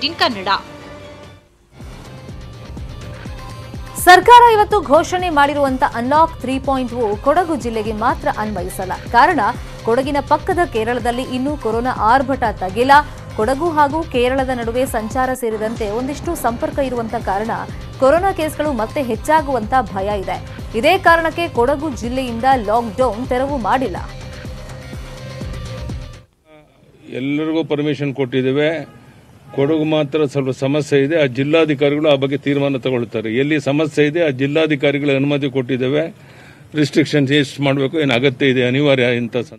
eighteen Kannada ಸರ್ಕಾರ ಇವತ್ತು ಘೋಷಣೆ ಮಾಡಿರುವಂತ unlock three point oh Kodagu ಜಿಲ್ಲೆಗೆ ಮಾತ್ರ ಅನ್ವಯಿಸಲ್ಲ ಕಾರಣ ಕೊಡಗಿನ ಪಕ್ಕದ ಕೇರಳದಲ್ಲಿ ಇನ್ನೂ ಕೊರೋನಾ ಆರ್ಭಟ ತಗಿಲ್ಲ ಕೊಡಗು ಹಾಗೂ ಕೇರಳದ ನಡುವೆ ಸಂಚಾರ ಸೇರಿದಂತೆ ಒಂದಿಷ್ಟು ಸಂಪರ್ಕ ಇರುವಂತ ಕಾರಣ ಕೊರೋನಾ ಕೇಸ್ಗಳು ಮತ್ತೆ ಹೆಚ್ಚಾಗುವಂತ ಭಯ ಇದೆ ಇದೇ ಕಾರಣಕ್ಕೆ ಕೊಡಗು ಜಿಲ್ಲೆಯಿಂದ ಲಾಕ್ಡೌನ್ ತೆರವು ಮಾಡಿಲ್ಲ ಎಲ್ಲರಿಗೂ ಪರ್ಮಿಷನ್ ಕೊಟ್ಟಿದ್ದೇವೆ ಕೊಡಗು ಮಾತ್ರ ಸ್ವಲ್ಪ ಸಮಸ್ಯೆ ಇದೆ ಆ ಜಿಲ್ಲಾಧಿಕಾರಿಗಳು ಆ ಬಗ್ಗೆ ತೀರ್ಮಾನ ತಗೊಳ್ತಾರೆ ಎಲ್ಲಿ ಸಮಸ್ಯೆ ಇದೆ ಆ ಜಿಲ್ಲಾಧಿಕಾರಿಗಳ ಅನುಮತಿ ಕೊಟ್ಟಿದ್ದೇವೆ ರಿಸ್ಟ್ರಿಕ್ಷನ್ಸ್ ಎಷ್ಟು ಮಾಡಬೇಕು ಏನು ಅಗತ್ಯ ಇದೆ ಅನಿವಾರ್ಯ ಇಂಥ ಸಂದರ್ಭ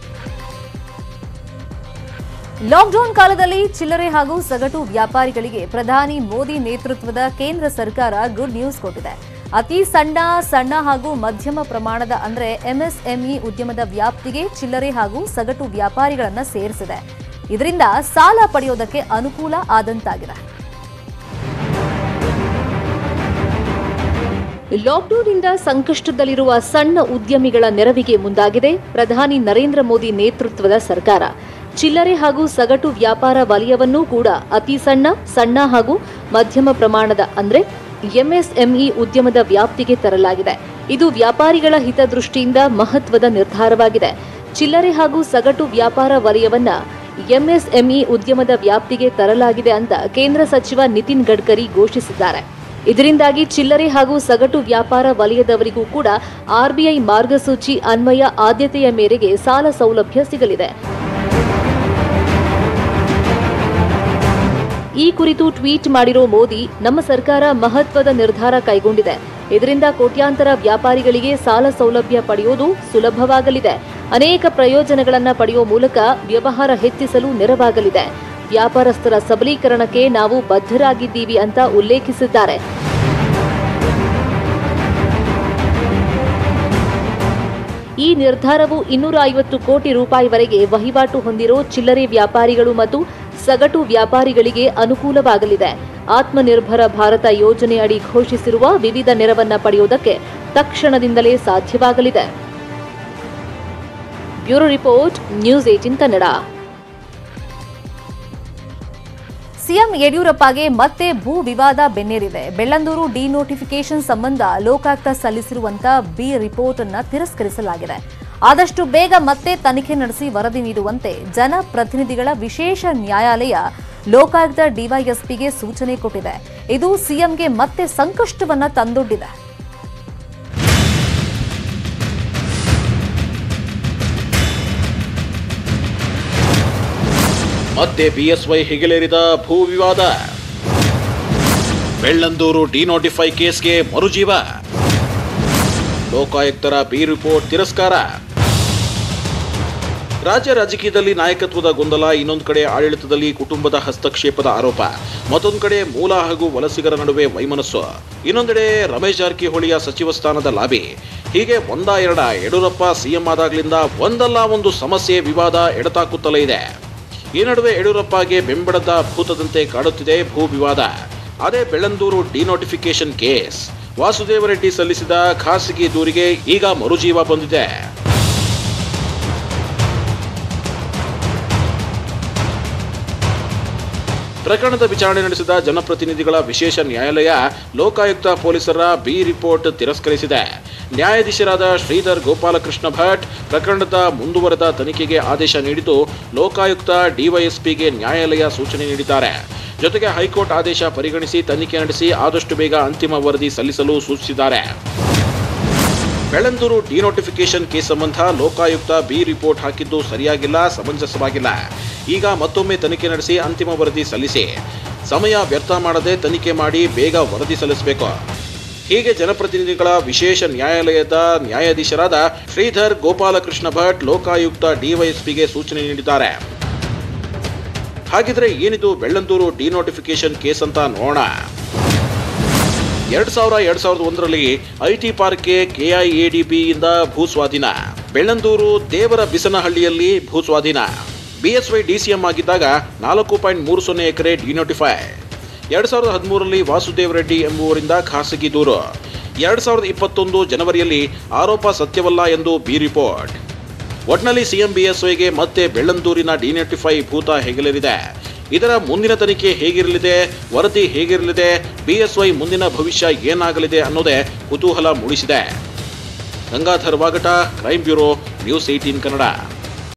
ಲಾಕ್ಡೌನ್ ಕಾಲದಲ್ಲಿ ಚಿಲ್ಲರೆ ಹಾಗೂ ಸಗಟು ವ್ಯಾಪಾರಿಗಳಿಗೆ ಪ್ರಧಾನಿ ಮೋದಿ ನೇತೃತ್ವದ ಕೇಂದ್ರ ಸರ್ಕಾರ ಗುಡ್ ನ್ಯೂಸ್ ಕೊಟ್ಟಿದೆ ಅತಿ ಸಣ್ಣ ಸಣ್ಣ ಹಾಗೂ ಮಧ್ಯಮ ಪ್ರಮಾಣದ ಅಂದ್ರೆ ಎಂಎಸ್ಎಂಇ ಉದ್ಯಮದ ವ್ಯಾಪ್ತಿಗೆ ಚಿಲ್ಲರೆ ಹಾಗೂ ಸಗಟು ವ್ಯಾಪಾರಿಗಳನ್ನ ಸೇರಿಸಿದೆ ಇದರಿಂದ ಸಾಲ ಪಡೆಯೋದಕ್ಕೆ ಅನುಕೂಲ ಆದಂತಾಗಿದೆ ಲಾಕ್ಡೌನ್ನಿಂದ ಸಂಕಷ್ಟದಲ್ಲಿರುವ ಸಣ್ಣ ಉದ್ಯಮಿಗಳ ನೆರವಿಗೆ ಮುಂದಾಗಿದೆ ಪ್ರಧಾನಿ ನರೇಂದ್ರ ಮೋದಿ ನೇತೃತ್ವದ ಸರ್ಕಾರ ಚಿಲ್ಲರೆ ಹಾಗೂ ಸಗಟು ವ್ಯಾಪಾರ ವಲಯವನ್ನೂ ಕೂಡ ಅತಿ ಸಣ್ಣ ಸಣ್ಣ ಹಾಗೂ ಮಧ್ಯಮ ಪ್ರಮಾಣದ ಅಂದ್ರೆ ಎಂಎಸ್ಎಂಇ ಉದ್ಯಮದ ವ್ಯಾಪ್ತಿಗೆ ತರಲಾಗಿದೆ ಇದು ವ್ಯಾಪಾರಿಗಳ ಹಿತದೃಷ್ಟಿಯಿಂದ ಮಹತ್ವದ ನಿರ್ಧಾರವಾಗಿದೆ ಚಿಲ್ಲರೆ ಹಾಗೂ ಸಗಟು ವ್ಯಾಪಾರ ವಲಯವನ್ನ ಎಂಎಸ್ಎಂಇ ಉದ್ಯಮದ ವ್ಯಾಪ್ತಿಗೆ ತರಲಾಗಿದೆ ಅಂತ ಕೇಂದ್ರ ಸಚಿವ ನಿತಿನ್ ಗಡ್ಕರಿ ಘೋಷಿಸಿದ್ದಾರೆ ಇದರಿಂದಾಗಿ ಚಿಲ್ಲರೆ ಹಾಗೂ ಸಗಟು ವ್ಯಾಪಾರ ವಲಯದವರಿಗೂ ಕೂಡ ಆರ್ಬಿಐ ಮಾರ್ಗಸೂಚಿ ಅನ್ವಯ ಆದ್ಯತೆಯ ಮೇರೆಗೆ ಸಾಲ ಸೌಲಭ್ಯ ಸಿಗಲಿದೆ ಈ ಕುರಿತು ಟ್ವೀಟ್ ಮಾಡಿರೋ ಮೋದಿ ನಮ್ಮ ಸರ್ಕಾರ ಮಹತ್ವದ ನಿರ್ಧಾರ ಕೈಗೊಂಡಿದೆ ಇದರಿಂದ ಕೋಟ್ಯಾಂತರ ವ್ಯಾಪಾರಿಗಳಿಗೆ ಸಾಲ ಸೌಲಭ್ಯ ಪಡೆಯೋದು ಸುಲಭವಾಗಲಿದೆ ಅನೇಕ ಪ್ರಯೋಜನಗಳನ್ನ ಪಡೆಯುವ ಮೂಲಕ ವ್ಯವಹಾರ ಹೆಚ್ಚಿಸಲು ನೆರವಾಗಲಿದೆ ವ್ಯಾಪಾರಸ್ಥರ ಸಬಲೀಕರಣಕ್ಕೆ ನಾವು ಬದ್ಧರಾಗಿದ್ದೀವಿ ಅಂತ ಉಲ್ಲೇಖಿಸಿದ್ದಾರೆ ಈ ನಿರ್ಧಾರವು ಇನ್ನೂರ ಐವತ್ತು ಕೋಟಿ ರೂಪಾಯಿವರೆಗೆ ವಹಿವಾಟು ಹೊಂದಿರೋ ಚಿಲ್ಲರೆ ವ್ಯಾಪಾರಿಗಳು ಮತ್ತು ಸಗಟು ವ್ಯಾಪಾರಿಗಳಿಗೆ ಅನುಕೂಲವಾಗಲಿದೆ ಆತ್ಮನಿರ್ಭರ ಭಾರತ ಯೋಜನೆ ಅಡಿ ಘೋಷಿಸಿರುವ ವಿವಿಧ ನೆರವನ್ನ ಪಡೆಯುವುದಕ್ಕೆ ತಕ್ಷಣದಿಂದಲೇ ಸಾಧ್ಯವಾಗಲಿದೆ bureau report news eighteen Kannada CM ಯಡಿಯೂರಪ್ಪಗೆ ಮತ್ತೆ ಭೂ ವಿವಾದ ಬೆನ್ನೇರಿದೆ ಬೆಳ್ಳಂದೂರು ಡಿನೋಟಿಫಿಕೇಶನ್ ಸಂಬಂಧ ಲೋಕಾಯುಕ್ತ ಸಲ್ಲಿಸಿರುವಂತ ಬಿ ರಿಪೋರ್ಟ್ ಅನ್ನ ತಿರಸ್ಕರಿಸಲಾಗಿದೆ ಆದಷ್ಟು ಬೇಗ ಮತ್ತೆ ತನಿಖೆ ನಡೆಸಿ ವರದಿ ನೀಡುವಂತೆ ಜನಪ್ರತಿನಿಧಿಗಳ ವಿಶೇಷ ನ್ಯಾಯಾಲಯ ಲೋಕಾಯುಕ್ತ ಡಿವೈಎಸ್ಪಿಗೆ ಸೂಚನೆ ಕೊಟ್ಟಿದೆ ಇದು ಸಿಎಂಗೆ ಮತ್ತೆ ಸಂಕಷ್ಟವನ್ನ ತಂದೊಡ್ಡಿದೆ ಮತ್ತೆ ಬಿಎಸ್ವೈ ಹೆಗಲೇರಿದ ಭೂ ವಿವಾದ ಬೆಳ್ಳಂದೂರು ಡಿನೋಟಿಫೈ ಕೇಸ್ಗೆ ಮರುಜೀವ ಲೋಕಾಯುಕ್ತರ ಬಿ ರಿಪೋರ್ಟ್ ತಿರಸ್ಕಾರ ರಾಜ್ಯ ರಾಜಕೀಯದಲ್ಲಿ ನಾಯಕತ್ವದ ಗೊಂದಲ ಇನ್ನೊಂದು ಕಡೆ ಆಡಳಿತದಲ್ಲಿ ಕುಟುಂಬದ ಹಸ್ತಕ್ಷೇಪದ ಆರೋಪ ಮತ್ತೊಂದು ಕಡೆ ಮೂಲ ಹಾಗೂ ವಲಸಿಗರ ನಡುವೆ ವೈಮನಸ್ಸು ಇನ್ನೊಂದೆಡೆ ರಮೇಶ್ ಜಾರಕಿಹೊಳಿಯ ಸಚಿವ ಸ್ಥಾನದ ಲಾಬಿ ಹೀಗೆ ಒಂದ ಎರಡ ಯಡಿಯೂರಪ್ಪ ಸಿಎಂ ಆದಾಗ್ಲಿಂದ ಒಂದಲ್ಲ ಒಂದು ಸಮಸ್ಯೆ ವಿವಾದ ಎಡತಾಕುತ್ತಲೇ ಇದೆ ಈ ನಡುವೆ ಯಡಿಯೂರಪ್ಪಗೆ ಬೆಂಬಡದ ಭೂತದಂತೆ ಕಾಡುತ್ತಿದೆ ಭೂ ವಿವಾದ ಅದೇ ಬೆಳ್ಳಂದೂರು ಡಿನೋಟಿಫಿಕೇಶನ್ ಕೇಸ್ ವಾಸುದೇವ ರೆಡ್ಡಿ ಸಲ್ಲಿಸಿದ ಖಾಸಗಿ ದೂರಿಗೆ ಈಗ ಮರುಜೀವ ಬಂದಿದೆ ಪ್ರಕರಣದ ವಿಚಾರಣೆ ನಡೆಸಿದ ಜನಪ್ರತಿನಿಧಿಗಳ ವಿಶೇಷ ನ್ಯಾಯಾಲಯ ಲೋಕಾಯುಕ್ತ ಪೊಲೀಸರ ಬಿ ರಿಪೋರ್ಟ್ ತಿರಸ್ಕರಿಸಿದೆ ನ್ಯಾಯಾಧೀಶರಾದ ಶ್ರೀಧರ್ ಗೋಪಾಲಕೃಷ್ಣ ಭಟ್ ಪ್ರಕರಣದ ಮುಂದುವರೆದ ತನಿಖೆಗೆ ಆದೇಶ ನೀಡಿದ್ದು ಲೋಕಾಯುಕ್ತ ಡಿವೈಎಸ್ಪಿಗೆ ನ್ಯಾಯಾಲಯ ಸೂಚನೆ ನೀಡಿದ್ದಾರೆ ಜೊತೆಗೆ ಹೈಕೋರ್ಟ್ ಆದೇಶ ಪರಿಗಣಿಸಿ ತನಿಖೆ ನಡೆಸಿ ಆದಷ್ಟು ಬೇಗ ಅಂತಿಮ ವರದಿ ಸಲ್ಲಿಸಲು ಸೂಚಿಸಿದ್ದಾರೆ ಬೆಳ್ಳಂದೂರು ಡಿನೋಟಿಫಿಕೇಶನ್ ಕೇಸ್ ಸಂಬಂಧ ಲೋಕಾಯುಕ್ತ ಬಿ ರಿಪೋರ್ಟ್ ಹಾಕಿದ್ದು ಸರಿಯಾಗಿಲ್ಲ ಸಮಂಜಸವಾಗಿಲ್ಲ ಈಗ ಮತ್ತೊಮ್ಮೆ ತನಿಖೆ ನಡೆಸಿ ಅಂತಿಮ ವರದಿ ಸಲ್ಲಿಸಿ ಸಮಯ ವ್ಯರ್ಥ ಮಾಡದೆ ತನಿಖೆ ಮಾಡಿ ಬೇಗ ವರದಿ ಸಲ್ಲಿಸಬೇಕು ಹೀಗೆ ಜನಪ್ರತಿನಿಧಿಗಳ ವಿಶೇಷ ನ್ಯಾಯಾಲಯದ ನ್ಯಾಯಾಧೀಶರಾದ ಶ್ರೀಧರ್ ಗೋಪಾಲಕೃಷ್ಣ ಭಟ್ ಲೋಕಾಯುಕ್ತ ಡಿವೈಎಸ್ಪಿಗೆ ಸೂಚನೆ ನೀಡಿದ್ದಾರೆ ಹಾಗಿದ್ರೆ ಏನಿದು ಬೆಳ್ಳಂದೂರು ಡಿನೋಟಿಫಿಕೇಶನ್ ಕೇಸ್ ಅಂತ ನೋಡೋಣ ಎರಡ್ ಸಾವಿರ ಎರಡ್ ಸಾವಿರದ ಒಂದರಲ್ಲಿ ಐಟಿ ಪಾರ್ಕ್ಗೆ ಕೆಐಎಡಿಬಿಯಿಂದ ಭೂ ಸ್ವಾಧೀನ ಬೆಳ್ಳಂದೂರು ದೇವರ ಬಿಸನಹಳ್ಳಿಯಲ್ಲಿ ಭೂ ಸ್ವಾಧೀನ ಬಿಎಸ್ವೈ ಡಿಸಿಎಂ ಆಗಿದ್ದಾಗ ನಾಲ್ಕು ಪಾಯಿಂಟ್ ಮೂರು ಸೊನ್ನೆ ಎಕರೆ ಡಿನೋಟಿಫೈ ಎರಡ್ ಸಾವಿರದ ಹದಿಮೂರರಲ್ಲಿ ವಾಸುದೇವ್ ರೆಡ್ಡಿ ಎಂಬುವರಿಂದ ಖಾಸಗಿ ದೂರು ಎರಡ್ ಸಾವಿರದ ಇಪ್ಪತ್ತೊಂದು ಜನವರಿಯಲ್ಲಿ ಆರೋಪ ಸತ್ಯವಲ್ಲ ಎಂದು ಬಿ ರಿಪೋರ್ಟ್ ಒಟ್ನಲ್ಲಿ ಸಿಎಂ ಬಿಎಸ್ವೈಗೆ ಮತ್ತೆ ಬೆಳ್ಳಂದೂರಿನ ಡಿನೋಟಿಫೈ ಭೂತ ಹೆಗಲೇರಿದೆ ಇದರ ಮುಂದಿನ ತನಿಖೆ ಹೇಗಿರಲಿದೆ ವರದಿ ಹೇಗಿರಲಿದೆ ಬಿಎಸ್ವೈ ಮುಂದಿನ ಭವಿಷ್ಯ ಏನಾಗಲಿದೆ ಅನ್ನೋದೇ ಕುತೂಹಲ ಮೂಡಿಸಿದೆ Gangadhar Vagata crime bureau news eighteen Kannada